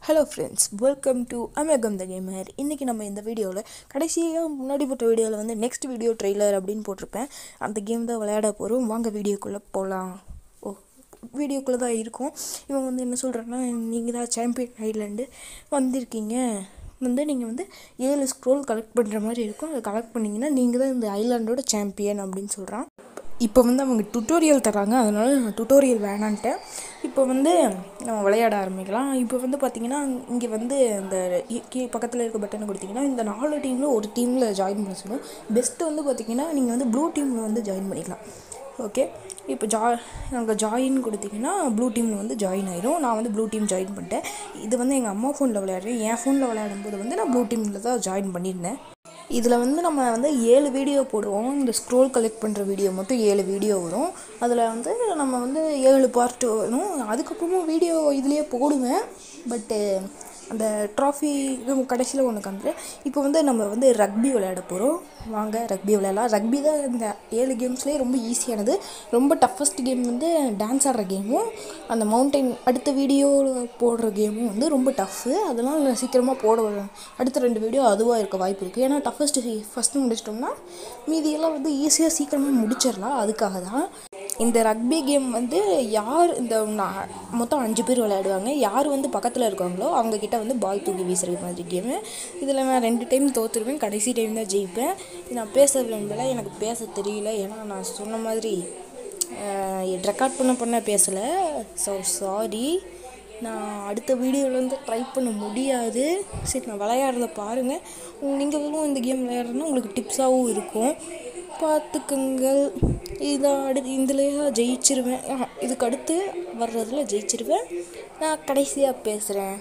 hello friends welcome to அமேகம் the gamer இன்றைக்கி நம்ம இந்த வீடியோவில் கடைசியாக முன்னாடி போட்ட வீடியோவில் வந்து நெக்ஸ்ட் வீடியோ ட்ரெய்லர் அப்படின்னு போட்டிருப்பேன் அந்த கேம் தான் விளையாட போகிறோம் வாங்க வீடியோக்குள்ளே போகலாம் ஓ வீடியோக்குள்ளே தான் இருக்கும் இவன் வந்து என்ன சொல்கிறான்னா நீங்கள் தான் சாம்பியன் ஐலாண்டு வந்திருக்கீங்க வந்து நீங்கள் வந்து ஏழு ஸ்க்ரோல் கலெக்ட் பண்ணுற மாதிரி இருக்கும் அதை கலெக்ட் பண்ணிங்கன்னா நீங்கள் தான் இந்த ஐலாண்டோட சாம்பியன் அப்படின்னு சொல்கிறான் இப்போ வந்து அவங்க டுட்டோரியல் தராங்க அதனால நான் டுட்டோரியல் வேணான்ட்டேன் இப்போ வந்து நம்ம விளையாட ஆரம்பிக்கலாம் இப்போ வந்து பார்த்திங்கன்னா இங்கே வந்து இந்த இ- கீ பக்கத்தில் இருக்க பட்டனை கொடுத்தீங்கன்னா இந்த நாலு டீமில் ஒரு டீமில் ஜாயின் பண்ண சொல்லும் பெஸ்ட்டு வந்து பார்த்திங்கன்னா நீங்கள் வந்து ப்ளூ டீமில் வந்து ஜாயின் பண்ணிக்கலாம் ஓகே இப்போ ஜா அங்கே ஜாயின் கொடுத்தீங்கன்னா ப்ளூ டீமில் வந்து ஜாயின் ஆயிரும் நான் வந்து ப்ளூ டீம் ஜாயின் பண்ணிட்டேன் இது வந்து எங்கள் அம்மா ஃபோனில் விளையாடுறேன் என் ஃபோனில் விளையாடும்போது வந்து நான் ப்ளூ டீமில் தான் ஜாயின் பண்ணியிருந்தேன் இதில் வந்து நம்ம வந்து ஏழு வீடியோ போடுவோம் இந்த ஸ்க்ரோல் கலெக்ட் பண்ணுற வீடியோ மட்டும் ஏழு வீடியோ வரும் அதில் வந்து நம்ம வந்து ஏழு பார்ட் வரும் அதுக்கப்புறமும் வீடியோ இதுலேயே போடுவேன் பட்டு அந்த ட்ராஃபி கடைசியில் ஒன்று காமிக்கிறேன் இப்போ வந்து நம்ம வந்து ரக்பி விளையாட போகிறோம் வாங்க ரக்பி விளையாடலாம் ரக்பி தான் இந்த ஏழு கேம்ஸ்லேயே ரொம்ப ஈஸியானது ரொம்ப டஃபஸ்ட் கேம் வந்து டான்ஸ் ஆடுற கேமும் அந்த மவுண்டைன் அடுத்த வீடியோவில் போடுற கேமும் வந்து ரொம்ப டஃப்பு அதெல்லாம் நான் சீக்கிரமாக போட வ- அடுத்த ரெண்டு வீடியோ அதுவாக இருக்க வாய்ப்பு இருக்குது ஏன்னா டஃபஸ்ட்டு ஃபஸ்ட்டு முடிச்சிட்டோம்னா மீதியெல்லாம் வந்து ஈஸியாக சீக்கிரமாக முடிச்சிடலாம் அதுக்காக தான் இந்த ரக்பி கேம் வந்து யார் இந்த நா- மொத்தம் அஞ்சு பேர் விளையாடுவாங்க யார் வந்து பக்கத்தில் இருக்காங்களோ அவங்க கிட்ட வந்து பால் தூக்கி வீசுற மாதிரி கேமு இதில் நான் ரெண்டு டைம் தோற்றுருவேன் கடைசி டைம் தான் ஜெயிப்பேன் நான் பேச விரும்பல எனக்கு பேச தெரியல ஏன்னா நான் சொன்ன மாதிரி ரெக்கார்ட் பண்ண பண்ண பேசலை ஸோ சாரி நான் அடுத்த வீடியோவில் வந்து ட்ரை பண்ண முடியாது சரி நான் விளையாடுறத பாருங்கள் நீங்களும் இந்த கேம் விளையாடுறதுனா உங்களுக்கு டிப்ஸாகவும் இருக்கும் பார்த்துக்குங்கள் இதான் அடுத்து இதுலேயே ஜெயிச்சிருவேன் ஆஹா, இதுக்கு அடுத்து வர்றதில் ஜெயிச்சிருவேன் நான் கடைசியாக பேசுகிறேன்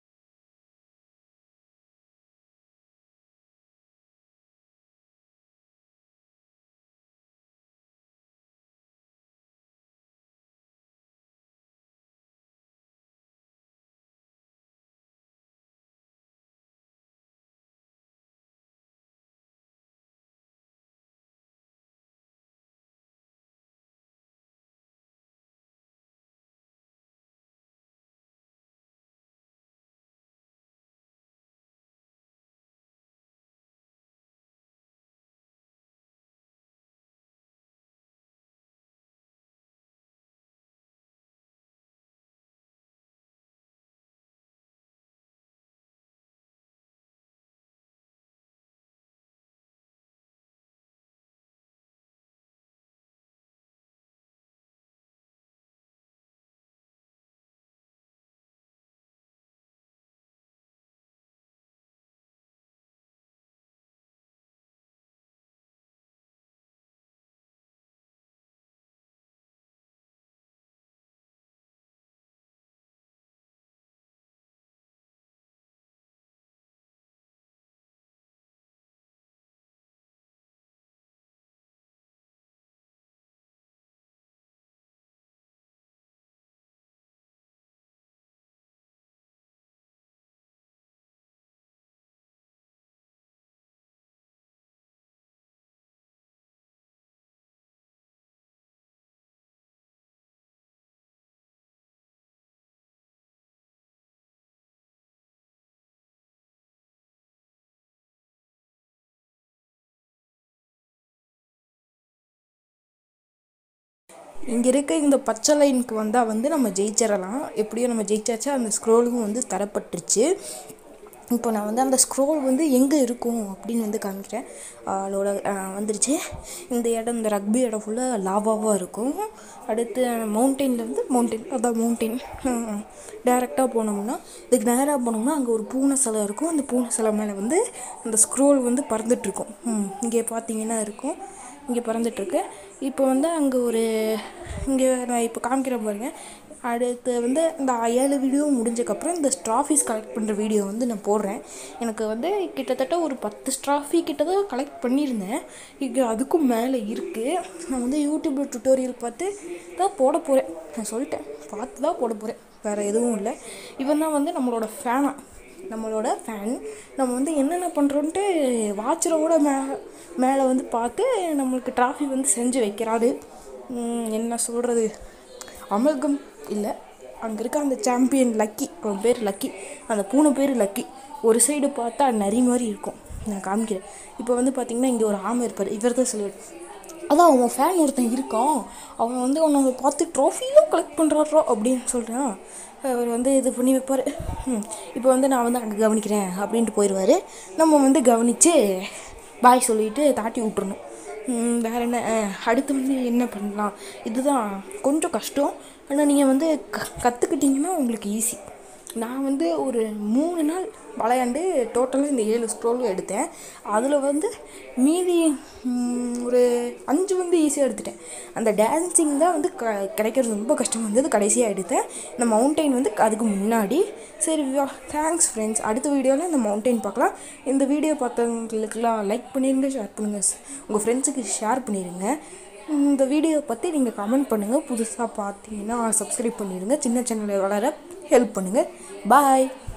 இங்கே இருக்க இந்த பச்சை லைனுக்கு வந்தால் வந்து நம்ம ஜெயிச்சிடலாம் எப்படியோ நம்ம ஜெயிச்சாச்சு அந்த ஸ்க்ரோலும் வந்து தரப்பட்டுருச்சு இப்போ நான் வந்து அந்த ஸ்க்ரோல் வந்து எங்கே இருக்கும் அப்படின்னு வந்து காமிக்கிறேன் அதோட வந்துருச்சு இந்த இடம் இந்த ரக்பி இடம் ஃபுல்லாக லாவாவாக இருக்கும் அடுத்து மவுண்டெயினில் வந்து மவுண்டெயின் அதான் மவுண்டெயின் டேரெக்டாக போனோம்னா இதுக்கு நேராக போனோம்னா அங்கே ஒரு பூனை சிலை இருக்கும் அந்த பூனை சிலை மேலே வந்து அந்த ஸ்க்ரோல் வந்து பறந்துட்டுருக்கும் இங்கே பார்த்தீங்கன்னா இருக்கும் இங்கே பறந்துட்டுருக்கு இப்போ வந்து அங்கே ஒரு இங்கே நான் இப்போ காமிக்கிறேன் பாருங்க அடுத்து வந்து இந்த ஏழு வீடியோ முடிஞ்சக்கப்புறம் இந்த ஸ்ட்ராஃபீஸ் கலெக்ட் பண்ணுற வீடியோ வந்து நான் போடுறேன் எனக்கு வந்து கிட்டத்தட்ட ஒரு பத்து ஸ்ட்ராஃபி கிட்ட தான் கலெக்ட் பண்ணியிருந்தேன் இங்கே அதுக்கும் மேலே இருக்குது நான் வந்து யூடியூப்பில் டுட்டோரியல் பார்த்து தான் போட போகிறேன் நான் சொல்லிட்டேன் பார்த்து தான் போட போகிறேன் வேறு எதுவும் இல்லை இவன் தான் வந்து நம்மளோட ஃபேனா நம்மளோட ஃபேன் நம்ம வந்து என்னென்ன பண்ணுறோன்ட்டு வாட்சரோட மே மேலே வந்து பார்த்து நம்மளுக்கு டிராஃபி வந்து செஞ்சு வைக்கிறாரு உம், என்ன சொல்கிறது அமல்கம் இல்லை அங்கே இருக்க அந்த சாம்பியன் லக்கி அவன் பேர் லக்கி அந்த பூனை பேர் லக்கி ஒரு சைடு பார்த்தா நரி மாதிரி இருக்கும் நான் காமிக்கிறேன் இப்போ வந்து பார்த்தீங்கன்னா இங்கே ஒரு ஆமை இருப்பார் இவர் தான் சொல்லுவார் அதான் அவன் ஃபேன் ஒருத்தன் இருக்கான் அவன் வந்து அவனை பார்த்து ட்ராஃபியும் கலெக்ட் பண்ணுறாரோ அப்படின்னு சொல்கிறான் அவர் வந்து இது பண்ணி வைப்பார் இப்போ வந்து நான் வந்து அங்கே கவனிக்கிறேன் அப்படின்ட்டு போயிடுவார் நம்ம வந்து கவனித்து பாய் சொல்லிட்டு தாட்டி விட்டுறணும் ம், வேற என்ன அஹ், அடுத்து வந்து என்ன பண்ணலாம் இதுதான் கொஞ்சம் கஷ்டம் ஆனால் நீங்கள் வந்து க கற்றுக்கிட்டிங்கன்னா உங்களுக்கு ஈஸி நான் வந்து ஒரு மூணு நாள் விளையாண்டு டோட்டலாக இந்த ஏழு ஸ்க்ரோலும் எடுத்தேன் அதில் வந்து மீதி ம், ஒரு அஞ்சு வந்து ஈஸியாக எடுத்துட்டேன் அந்த டான்ஸிங் தான் வந்து க கிடைக்கிறது ரொம்ப கஷ்டமாக இருந்தது கடைசியாக எடுத்தேன் இந்த மவுண்டெயின் வந்து அதுக்கு முன்னாடி சரி தேங்க்ஸ் ஃப்ரெண்ட்ஸ் அடுத்த வீடியோவில் இந்த மவுண்டெயின் பார்க்கலாம் இந்த வீடியோ பார்த்தவங்களுக்குலாம் லைக் பண்ணிடுங்க ஷேர் பண்ணுங்கள் உங்கள் ஃப்ரெண்ட்ஸுக்கு ஷேர் பண்ணிடுங்க இந்த வீடியோ பற்றி நீங்கள் கமெண்ட் பண்ணுங்கள் புதுசாக பார்த்தீங்கன்னா சப்ஸ்கிரைப் பண்ணிடுங்க சின்ன சேனலை வளர ஹெல்ப் பண்ணுங்கள் பாய்